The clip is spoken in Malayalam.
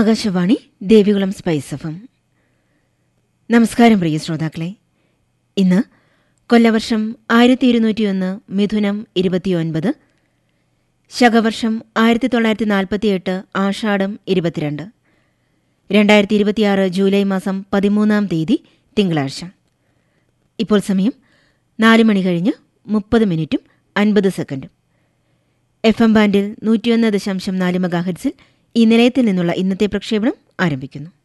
ആകാശവാണി ദേവികുളം സ്പൈസ് എഫം നമസ്കാരം പ്രിയ ശ്രോതാക്കളെ ഇന്ന് കൊല്ലവർഷം ആയിരത്തി ഇരുന്നൂറ്റിയൊന്ന് മിഥുനം ഇരുപത്തിയൊൻപത് ശകവർഷം ആയിരത്തി തൊള്ളായിരത്തി നാൽപ്പത്തിയെട്ട് ആഷാഢം ഇരുപത്തിരണ്ട് രണ്ടായിരത്തി ഇരുപത്തിയാറ് ജൂലൈ മാസം പതിമൂന്നാം തീയതി തിങ്കളാഴ്ച ഇപ്പോൾ സമയം നാല് മണി കഴിഞ്ഞ് മുപ്പത് മിനിറ്റും അൻപത് സെക്കൻഡും എഫ് എം ബാൻഡിൽ നൂറ്റിയൊന്ന് ദശാംശം നാല് മെഗാഹെഡ്സിൽ ഈ നിലയത്തിൽ നിന്നുള്ള ഇന്നത്തെ പ്രക്ഷേപണം ആരംഭിക്കുന്നു